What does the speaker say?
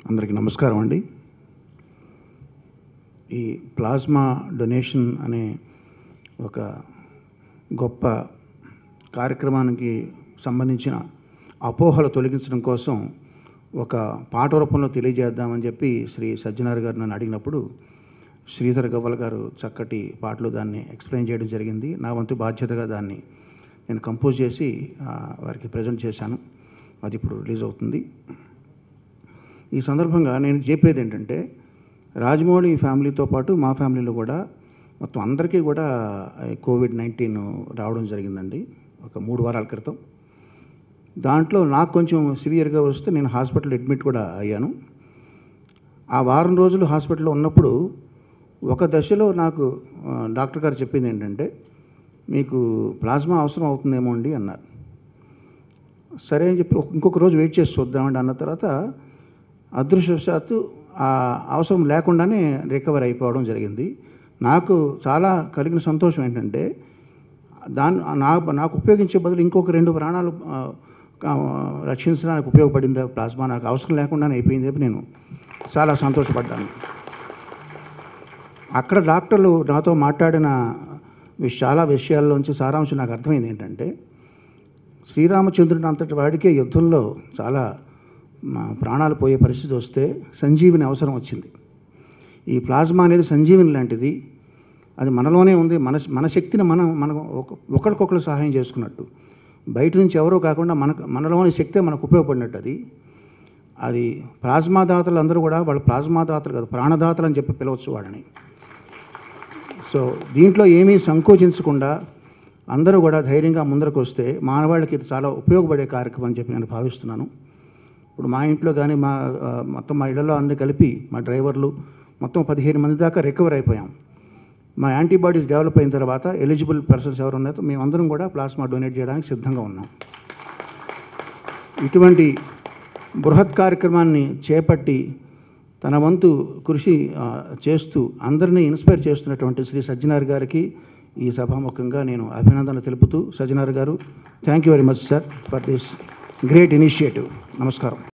అందరికీ నమస్కారం అండి ఈ ప్లాస్మా డొనేషన్ అనే ఒక గొప్ప కార్యక్రమానికి సంబంధించిన అపోహలు తొలగించడం కోసం ఒక పాట రూపంలో తెలియజేద్దామని చెప్పి శ్రీ సజ్జనార్ గారు నన్ను అడిగినప్పుడు శ్రీధర్ గవ్వల గారు చక్కటి పాటలు దాన్ని ఎక్స్ప్లెయిన్ చేయడం జరిగింది నా వంతు బాధ్యతగా దాన్ని నేను కంపోజ్ చేసి ఆ, వారికి ప్రజెంట్ చేశాను అది ఇప్పుడు రిలీజ్ అవుతుంది ఈ సందర్భంగా నేను చెప్పేది ఏంటంటే రాజమౌళి ఫ్యామిలీతో పాటు మా ఫ్యామిలీలో కూడా మొత్తం అందరికీ కూడా ఈ కోవిడ్ నైన్టీన్ రావడం జరిగిందండి ఒక మూడు వారాల క్రితం దాంట్లో నాకు కొంచెం సివియర్గా వస్తే నేను హాస్పిటల్ అడ్మిట్ కూడా అయ్యాను ఆ వారం రోజులు హాస్పిటల్లో ఉన్నప్పుడు ఒక దశలో నాకు ఆ, డాక్టర్ గారు చెప్పింది ఏంటంటే మీకు ప్లాస్మా అవసరం అవుతుందేమో అండి అన్నారు సరే అని చెప్పి ఒక- ఇంకొక రోజు వెయిట్ చేసి చూద్దామండి అన్న తర్వాత అదృష్టవశాత్తు ఆ అవసరం లేకుండానే రికవర్ అయిపోవడం జరిగింది నాకు చాలా కలిగిన సంతోషం ఏంటంటే దాని నా నాకు ఉపయోగించే బదులు ఇంకొక రెండు ప్రాణాలు ఆ, కా- రక్షించడానికి ఉపయోగపడింది ఆ ప్లాస్మా నాకు అవసరం లేకుండానే అయిపోయింది చెప్పి నేను చాలా సంతోషపడ్డాను అక్కడ డాక్టర్లు నాతో మాట్లాడిన విష- చాలా విషయాల్లోంచి సారాంశం నాకు అర్థమైంది ఏంటంటే శ్రీరామచంద్రుని అంతటి వాడికే యుద్ధంలో చాలా మా ప్రాణాలు పోయే పరిస్థితి వస్తే సంజీవిని అవసరం వచ్చింది ఈ ప్లాస్మా అనేది సంజీవిని లాంటిది అది మనలోనే ఉంది మన మన శక్తిని మనం మనం ఒక- ఒకరికొకరు సహాయం చేసుకున్నట్టు బయట నుంచి ఎవరో కాకుండా మనకు మనలోని శక్తే మనకు ఉపయోగపడినట్టు అది అది ప్లాస్మా దాతలు అందరూ కూడా వాళ్ళు ప్లాస్మా దాతలు కాదు ప్రాణదాతలు అని చెప్పి పిలవచ్చు వాళ్ళని సో దీంట్లో ఏమీ సంకోచించకుండా అందరూ కూడా ధైర్యంగా ముందరకు వస్తే మానవాళికి ఇది చాలా ఉపయోగపడే కార్యక్రమం అని చెప్పి నేను భావిస్తున్నాను ఇప్పుడు మా ఇంట్లో కానీ మా ఆ, మొత్తం మా ఇళ్లలో అన్ని కలిపి మా డ్రైవర్లు మొత్తం పదిహేను మంది దాకా రికవర్ అయిపోయాం మా యాంటీబాడీస్ డెవలప్ అయిన తర్వాత ఎలిజిబుల్ పర్సన్స్ ఎవరు ఉన్నారో మేమందరం కూడా ప్లాస్మా డొనేట్ చేయడానికి సిద్ధంగా ఉన్నాం ఇటువంటి బృహత్ కార్యక్రమాన్ని చేపట్టి తన వంతు కృషి ఆ, చేస్తూ అందరినీ ఇన్స్పైర్ చేస్తున్నటువంటి శ్రీ సజ్జనార్ గారికి ఈ సభాముఖంగా నేను అభినందనలు తెలుపుతూ సజ్జనార్ గారు thank you very much sir for this great initiative నమస్కారం